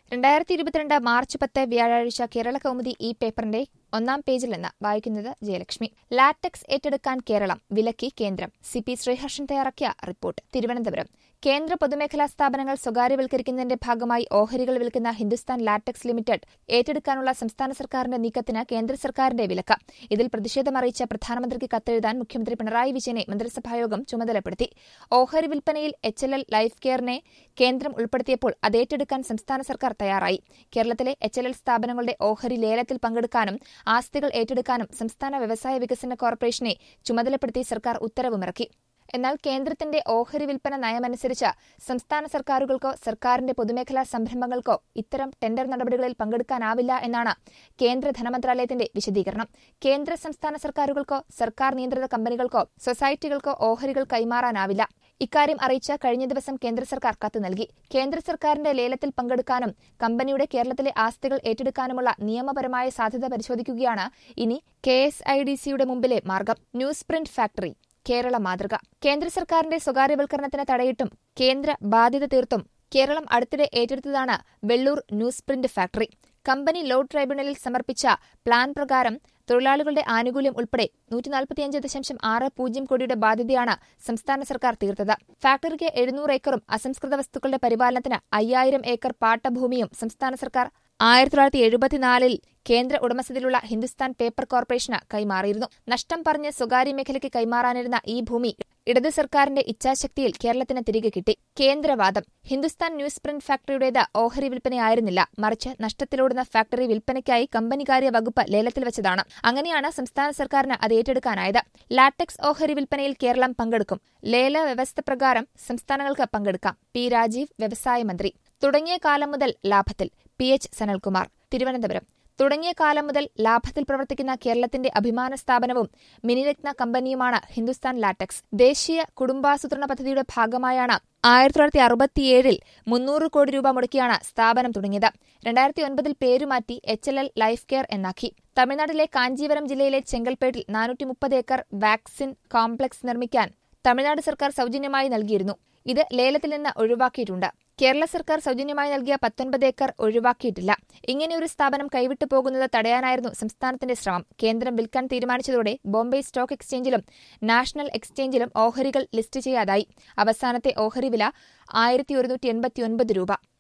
രണ്ടായിരത്തി ഇരുപത്തിരണ്ട് മാർച്ച് പത്ത് വ്യാഴാഴ്ച കേരള കൗമുദി ഈ പേപ്പറിന്റെ ഒന്നാം പേജിൽ നിന്ന് വായിക്കുന്നത് ജയലക്ഷ്മി ലാറ്റക്സ് ഏറ്റെടുക്കാൻ കേരളം വിലക്കി കേന്ദ്രം സി പി ശ്രീഹർഷൻ തയ്യാറാക്കിയ റിപ്പോർട്ട് തിരുവനന്തപുരം കേന്ദ്ര പൊതുമേഖലാ സ്ഥാപനങ്ങൾ സ്വകാര്യവൽക്കരിക്കുന്നതിന്റെ ഭാഗമായി ഓഹരികൾ വിൽക്കുന്ന ഹിന്ദുസ്ഥാൻ ലാറ്റക്സ് ലിമിറ്റഡ് ഏറ്റെടുക്കാനുള്ള സംസ്ഥാന സർക്കാരിന്റെ നീക്കത്തിന് കേന്ദ്ര സർക്കാരിന്റെ വിലക്ക് ഇതിൽ പ്രതിഷേധമറിയിച്ച പ്രധാനമന്ത്രിക്ക് കത്തെഴുതാൻ മുഖ്യമന്ത്രി പിണറായി വിജയനെ മന്ത്രിസഭായോഗം ചുമതലപ്പെടുത്തി ഓഹരി വിൽപ്പനയിൽ എച്ച് എൽ എൽ ലൈഫ് കെയറിനെ കേന്ദ്രം ഉൾപ്പെടുത്തിയപ്പോൾ അത് ഏറ്റെടുക്കാൻ സംസ്ഥാന സർക്കാർ തയ്യാറായി കേരളത്തിലെ എച്ച് എൽ എൽ സ്ഥാപനങ്ങളുടെ ഓഹരി ലേലത്തിൽ പങ്കെടുക്കാനും ആസ്തികൾ ഏറ്റെടുക്കാനും സംസ്ഥാന വ്യവസായ വികസന കോർപ്പറേഷനെ ചുമതലപ്പെടുത്തി സർക്കാർ ഉത്തരവുമിറക്കി എന്നാൽ കേന്ദ്രത്തിന്റെ ഓഹരി വിൽപ്പന നയമനുസരിച്ച് സംസ്ഥാന സർക്കാരുകൾക്കോ സർക്കാരിന്റെ പൊതുമേഖലാ സംരംഭങ്ങൾക്കോ ഇത്തരം ടെൻഡർ നടപടികളിൽ പങ്കെടുക്കാനാവില്ല എന്നാണ് കേന്ദ്ര ധനമന്ത്രാലയത്തിന്റെ വിശദീകരണം കേന്ദ്ര സംസ്ഥാന സർക്കാരുകൾക്കോ സർക്കാർ നിയന്ത്രിത കമ്പനികൾക്കോ സൊസൈറ്റികൾക്കോ ഓഹരികൾ കൈമാറാനാവില്ല ഇക്കാര്യം അറിയിച്ച കഴിഞ്ഞ ദിവസം കേന്ദ്ര സർക്കാർ കത്ത് നൽകി കേന്ദ്ര സർക്കാരിന്റെ ലേലത്തിൽ പങ്കെടുക്കാനും കമ്പനിയുടെ കേരളത്തിലെ ആസ്തികൾ ഏറ്റെടുക്കാനുമുള്ള നിയമപരമായ സാധ്യത പരിശോധിക്കുകയാണ് ഇനി കെ എസ് ഐ ഡി സിയുടെ മുമ്പിലെ മാർഗം ന്യൂസ് പ്രിന്റ് ഫാക്ടറി കേരള മാതൃക കേന്ദ്ര സർക്കാരിന്റെ സ്വകാര്യവൽക്കരണത്തിന് തടയിട്ടും കേന്ദ്ര ബാധ്യത തീർത്തും കേരളം അടുത്തിടെ ഏറ്റെടുത്തതാണ് Vellur news print factory company law ട്രൈബ്യൂണലിൽ സമർപ്പിച്ച പ്ലാൻ പ്രകാരം തൊഴിലാളികളുടെ ആനുകൂല്യം ഉൾപ്പെടെ നൂറ്റിനാൽപ്പത്തിയഞ്ച് ദശാംശം ആറ് പൂജ്യം കോടിയുടെ ബാധ്യതയാണ് സംസ്ഥാന സർക്കാർ തീർത്തത് ഫാക്ടറിക്ക് എഴുന്നൂറ് ഏക്കറും അസംസ്കൃത വസ്തുക്കളുടെ പരിപാലനത്തിന് അയ്യായിരം ഏക്കർ പാട്ടഭൂമിയും സംസ്ഥാന സർക്കാർ ആയിരത്തി തൊള്ളായിരത്തി എഴുപത്തിനാലിൽ കേന്ദ്ര ഉടമസ്ഥതയിലുള്ള ഹിന്ദുസ്ഥാൻ പേപ്പർ കോർപ്പറേഷന് കൈമാറിയിരുന്നു നഷ്ടം പറഞ്ഞ് സ്വകാര്യ മേഖലയ്ക്ക് കൈമാറാനിരുന്ന ഈ ഭൂമി ഇടത് സർക്കാരിന്റെ ഇച്ഛാശക്തിയിൽ കേരളത്തിന് തിരികെ കിട്ടി കേന്ദ്രവാദം ഹിന്ദുസ്ഥാൻ ന്യൂസ് പ്രിന്റ് ഫാക്ടറിയുടേത് ഓഹരി വിൽപ്പനയായിരുന്നില്ല മറിച്ച് നഷ്ടത്തിലോടുന്ന ഫാക്ടറി വിൽപ്പനയ്ക്കായി കമ്പനികാര്യ വകുപ്പ് ലേലത്തിൽ വെച്ചതാണ് അങ്ങനെയാണ് സംസ്ഥാന സർക്കാരിന് അത് ഏറ്റെടുക്കാനായത് ലാറ്റക്സ് ഓഹരി വിൽപ്പനയിൽ കേരളം പങ്കെടുക്കും ലേല വ്യവസ്ഥ പ്രകാരം സംസ്ഥാനങ്ങൾക്ക് പങ്കെടുക്കാം പി രാജീവ് വ്യവസായ മന്ത്രി തുടങ്ങിയ കാലം മുതൽ ലാഭത്തിൽ പി എച്ച് സനൽകുമാർ തിരുവനന്തപുരം തുടങ്ങിയ കാലം മുതൽ ലാഭത്തിൽ പ്രവർത്തിക്കുന്ന കേരളത്തിന്റെ അഭിമാന സ്ഥാപനവും മിനിരത്ന കമ്പനിയുമാണ് ഹിന്ദുസ്ഥാൻ ലാറ്റക്സ് ദേശീയ കുടുംബാസൂത്രണ പദ്ധതിയുടെ ഭാഗമായാണ് ആയിരത്തി തൊള്ളായിരത്തി അറുപത്തിയേഴിൽ മുന്നൂറ് കോടി രൂപ മുടക്കിയാണ് സ്ഥാപനം തുടങ്ങിയത് രണ്ടായിരത്തി ഒൻപതിൽ പേരുമാറ്റി H L L life care എന്നാക്കി തമിഴ്നാട്ടിലെ കാഞ്ചീപുരം ജില്ലയിലെ ചെങ്കൽപ്പേട്ടിൽ നാനൂറ്റി മുപ്പത് ഏക്കർ വാക്സിൻ കോംപ്ലക്സ് നിർമ്മിക്കാൻ തമിഴ്നാട് സർക്കാർ സൌജന്യമായി നൽകിയിരുന്നു ഇത് ലേലത്തിൽ നിന്ന് ഒഴിവാക്കിയിട്ടുണ്ട് കേരള സർക്കാർ സൌജന്യമായി നൽകിയ പത്തൊൻപത് ഏക്കർ ഒഴിവാക്കിയിട്ടില്ല ഇങ്ങനെയൊരു സ്ഥാപനം കൈവിട്ടു പോകുന്നത് തടയാനായിരുന്നു സംസ്ഥാനത്തിന്റെ ശ്രമം കേന്ദ്രം വിൽക്കാൻ തീരുമാനിച്ചതോടെ ബോംബെ സ്റ്റോക്ക് എക്സ്ചേഞ്ചിലും നാഷണൽ എക്സ്ചേഞ്ചിലും ഓഹരികൾ ലിസ്റ്റ് ചെയ്യാതായി അവസാനത്തെ ഓഹരി വില ആയിരത്തി ഒരുന്നൂറ്റി എൺപത്തിയൊൻപത് രൂപ